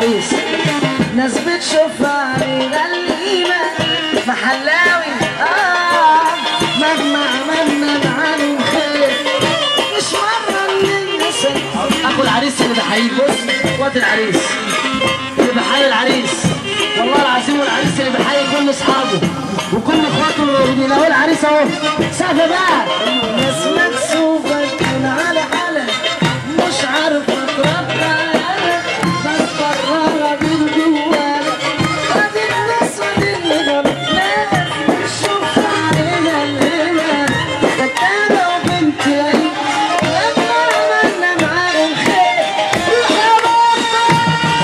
العريس ناس بتشوفها غليمة محلاوي اه مهما عملنا معاهم خير مش مرة ننسى اخو العريس اللي بحييه بص وقت العريس اللي بحيي العريس والله العظيم والعريس اللي بحيي كل اصحابه وكل اخواته اللي بيلاقوا العريس اهو سقف بقى ناس مكسوفة تكون على حالة مش عارفة تربى بس قرارة من جوانا ادي الناس ودي النجم ناس بتشوف علينا الهنا كانت انا وبنتي عيد لما عملنا معاهم خير روح يا بابا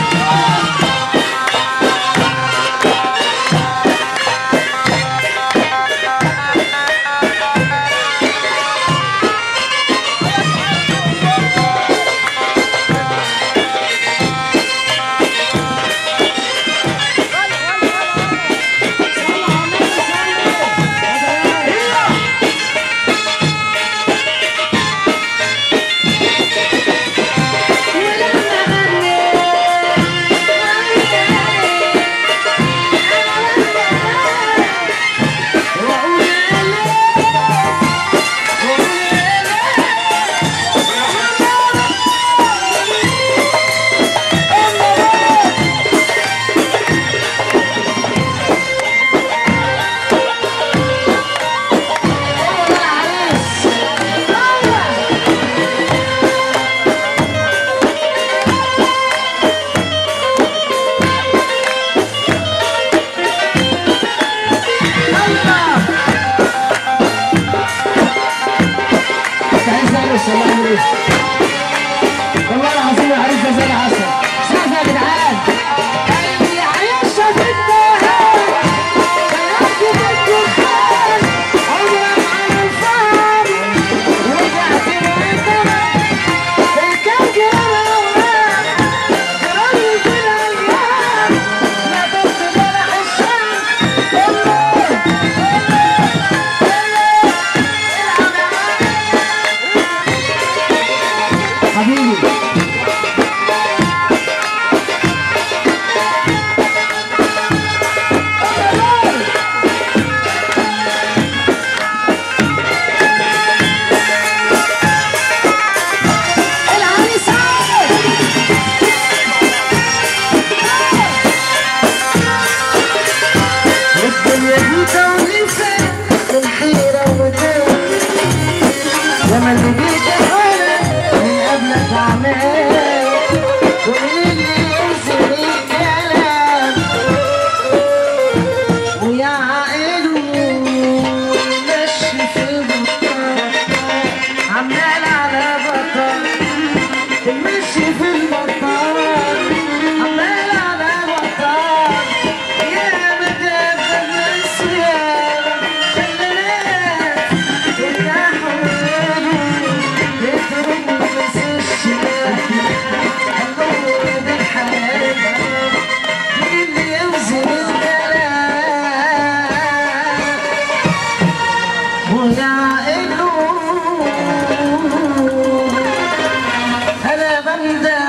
والله العظيم العريس ده زي العسل شوف يا جدعان قلبي عايشة في النهار بياخد الدخان عمرك عن الفهم رجعت بعيدنا كان جرى وراك جرى في الايام ما دمت بلح الشام الله حبيبي العريس الدنيا دي توليفة الحيرة ومتاع لما اللي جيت حولك من قبلك عمال ومين اللي ينزل الكلام ويا عقله ماشي في البطال عمال على بطال ماشي في البطال عمال على بطال يا مدافع ناس يا خليناك يرتاحوا يضربوا بس الشباب النور بالحياة اللي يوزن الكلام ويعقلوا انا بندى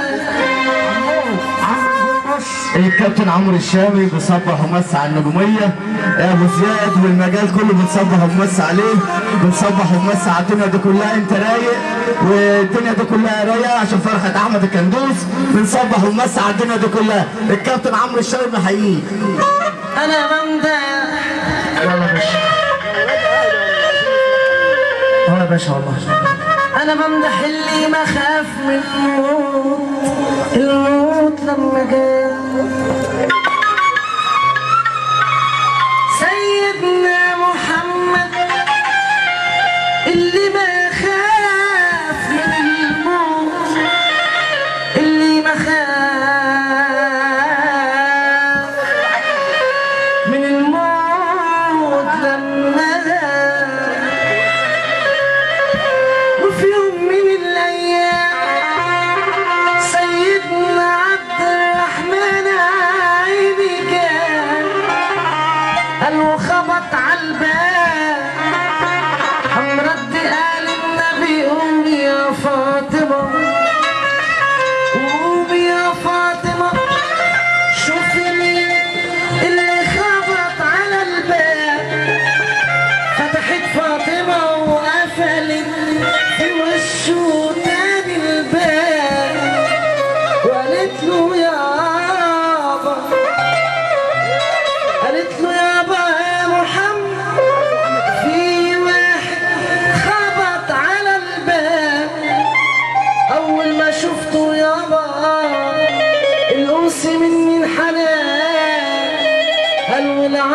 الكابتن عمرو الشامي بيصبح ومس على النجوميه يا ابو زياد والمجال كله بنصبح ومس عليه بنصبح ومس على الدنيا دي كلها انت رايق والدنيا دي كلها رايقه عشان فرحه احمد الكندوس بنصبح ومس على الدنيا دي كلها الكابتن عمرو الشامي بحييه انا بندى يلا يا باشا اه يا باشا والله انا بمدح اللي ما خاف من الموت الموت لما جاء سيدنا محمد اللي ما خاف من الموت اللي ما خاف من الموت لما جاء وفي يوم من الايام سيدنا عبد الرحمن عيني كان قال وخبط على الباب قام رد قال النبي قومي يا فاطمه قومي يا فاطمه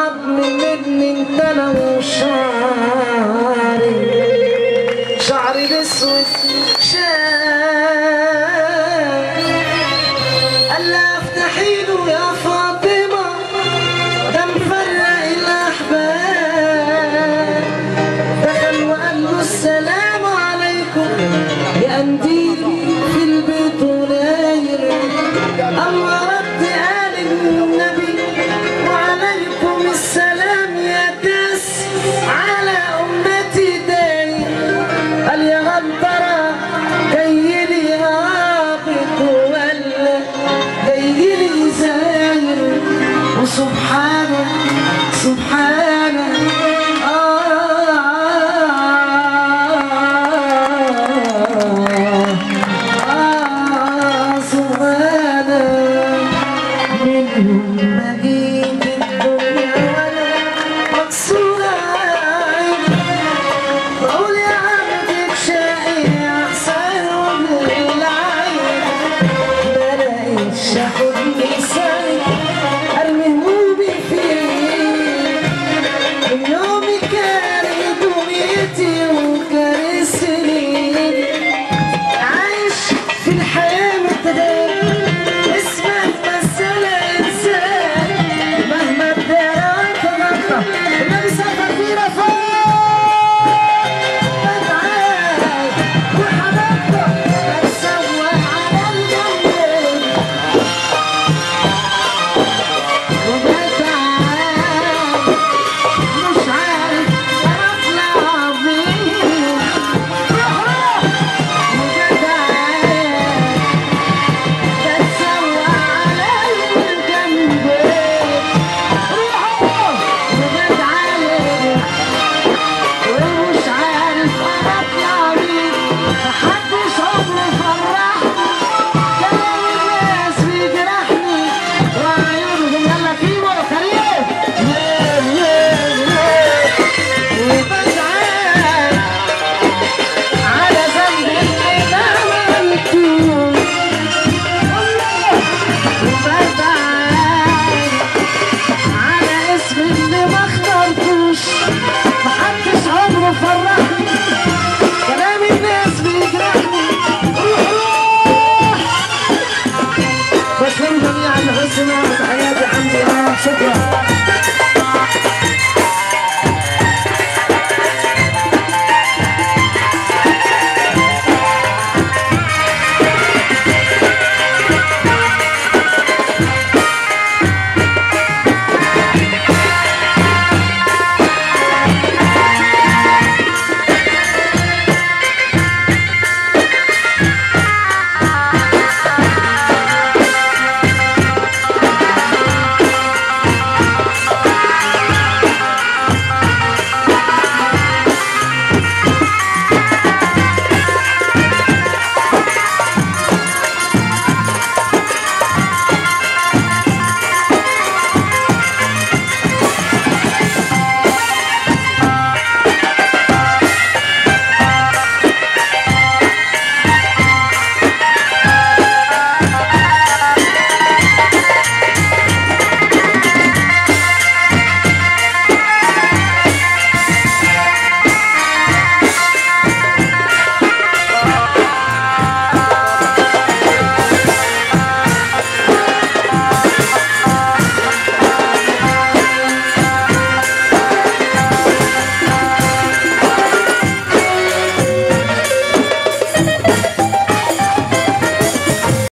عظم مني انت انا وشعري شعري الاسود شاب قال لها افتحي له يا فاطمه ده مفرق الاحباب دخل وقال له السلام عليكم يا قنديل